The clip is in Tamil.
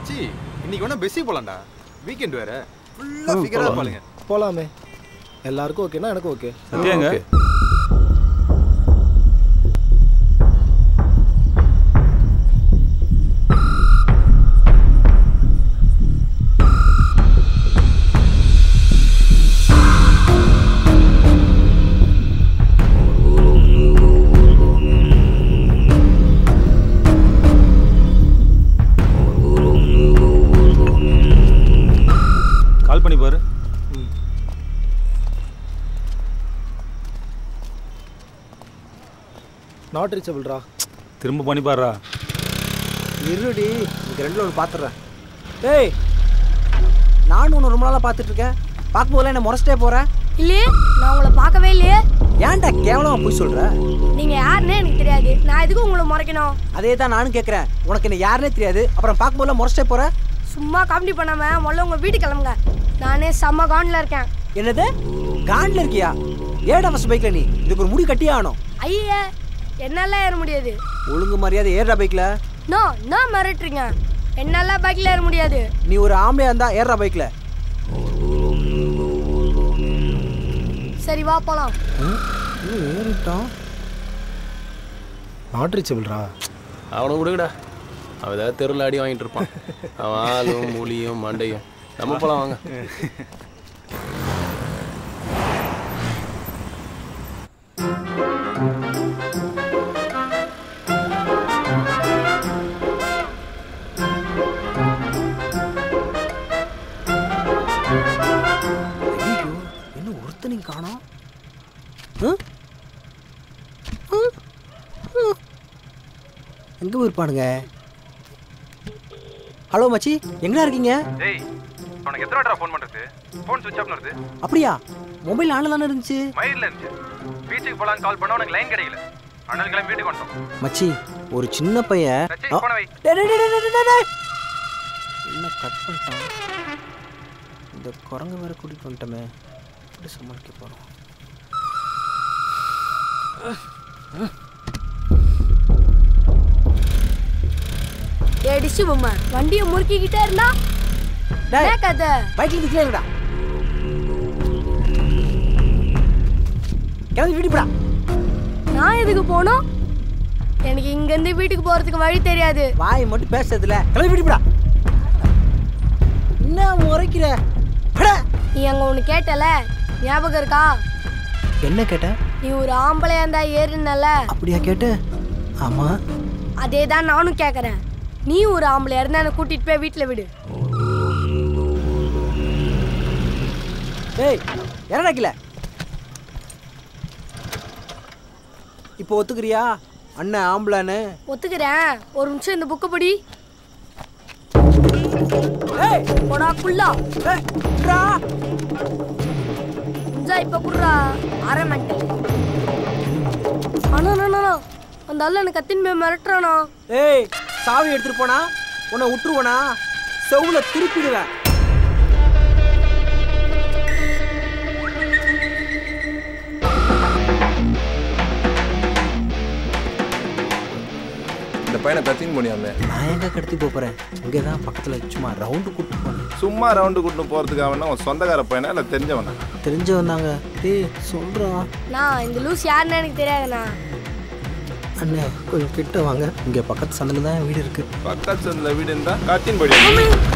மச்சி இன்னைக்கு வேணா பெஸ்ஸி போலாம்டா வீக்கெண்ட் வேற ஃபுல்லா ஃபிகரா இருப்பாளுங்க போலாமே எல்லாருக்கும் ஓகேனா எனக்கு ஓகே சத்யாங்க ஓகே. கால் பண்ணி பாரு நாட் ரீச்சபிள்ரா திரும்ப பண்ணி பாருடா இருடி இன்னைக்கு ரெண்டுல ஒன்று பார்த்துட்றேன் டேய் நானும் ஒன்று ரொம்ப நாளாக பார்த்துட்டு இருக்கேன் பார்க்கும்போதெல்லாம் என்ன முறைச்சிட்டே போகிறேன் இல்லையே நான் உங்களை பார்க்கவே இல்லையே ஏன்டா கேவலமாக போய் சொல்கிற நீங்க யாருன்னே எனக்கு தெரியாது நான் எதுக்கு உங்களை முறைக்கணும் அதே தான் நானும் கேட்குறேன் உனக்கு என்ன யாருனே தெரியாது அப்புறம் பார்க்கும்போதெல்லாம் முறைச்சிட்டே போகிற சும்மா காமெடி பண்ணாம முதல்ல உங்க வீட்டுக்கு கிளம்புங்க நானே செம்ம காண்டில் இருக்கேன் என்னது காண்டில் இருக்கியா ஏடா ஃபஸ்ட் பைக்கில் நீ இதுக்கு ஒரு முடி கட்டியே ஆகணும் ஐயே என்னால ஏற முடியாது ஒழுங்கு மரியாதை ஏறா பைக்கில் நோ நான் மிரட்டுறீங்க என்னால பைக்ல ஏற முடியாது நீ ஒரு ஆம்பளையா இருந்தா ஏறா பைக்கில் சரி வா போலாம் ஏறிட்டான் நாட் ரீச்சபிள்ரா அவனை விடுங்கடா அவன் ஏதாவது தெருவில் அடி வாங்கிட்டு இருப்பான் அவன் ஆளும் மூலியும் மண்டையும் நம்ம போலாம் வாங்க ஐயோ என்ன ஒருத்தனையும் காணோம் எங்கே போயிருப்பானுங்க ஹலோ மச்சி எங்கடா இருக்கீங்க டேய் உனக்கு எத்தனை வாட்டா ஃபோன் பண்றது ஃபோன் சுவிட்ச் ஆஃப்னு வருது அப்படியா மொபைல் ஆன்ல தானே இருந்துச்சு மயிரில் இருந்துச்சு பீச்சுக்கு போலான்னு கால் பண்ணா உனக்கு லைன் கிடைக்கல அண்ணன் கிளம்பி வீட்டுக்கு வந்துட்டோம் மச்சி ஒரு சின்ன பையன் மச்சி, ஆ, போன வை. டேய், டேய், டேய், டேய், டேய், டேய். என்ன கட் பண்ணிட்டான் இந்த குரங்கு வேற கூட்டிட்டு வந்துட்டோமே எப்படி சமாளிக்க போறோம் ஏ டிஷு பொம்மை வண்டியை முறுக்கிக்கிட்டே இருந்தா டேய். என்ன கதை பைக்ல நிக்கலடா கிளம்பி வீடு போடா நான் எதுக்கு போகணும் எனக்கு இங்கேருந்து வீட்டுக்கு போறதுக்கு வழி தெரியாது வாய் மட்டும் பேசுறதுல கிளம்பி வீடு போடா என்ன முறைக்கிற போடா. நீ அங்க ஒன்று கேட்டல ஞாபகம் இருக்கா என்ன கேட்ட நீ ஒரு ஆம்பளையா இருந்தா ஏறுனல அப்படியா கேட்ட ஆமா அதே தான் நானும் கேட்குறேன் நீ ஒரு ஆம்பளையா இருந்தா என்னை கூட்டிட்டு போய் வீட்டில் விடு டேய் இறடா கீழே இப்போ ஒத்துக்கிறியா அண்ணன் ஆம்பளான்னு ஒத்துக்கிறேன் ஒரு நிமிஷம் இந்த புக்கு படி ஏய் போடா குள்ளா ஏய், விட்றா. இந்தா இப்ப குடுறா அரை மெண்டல் அண்ணா அண்ணா, அண்ணா அந்த ஆள் எனக்கு கத்தின் போய் மிரட்டுறானா ஏய் சாவி எடுத்துட்டு போனா உன்னை விட்டுருவனா செவுல திருப்பிடுவேன் இந்த பையனை கத்தின்னு போனியாமே நான் எங்க கடத்தி போப் போறேன் இங்கே தான் பக்கத்துல சும்மா ரவுண்டு கூட்டு போனேன் சும்மா ரவுண்டு கூட்டு போறதுக்கு அவனா உன் சொந்தக்கார பையனா இல்லை தெரிஞ்சவனா தெரிஞ்ச வந்தாங்க டேய் சொல்றான் நான் இந்த லூஸ் யாருன்னு எனக்கு தெரியாதுண்ணா அண்ணே கொஞ்சம் கிட்ட வாங்க இங்க பக்கத்து சந்தில தான் வீடு இருக்கு பக்கத்து சந்தில் வீடு இருந்தா கத்தின்னு போயிடு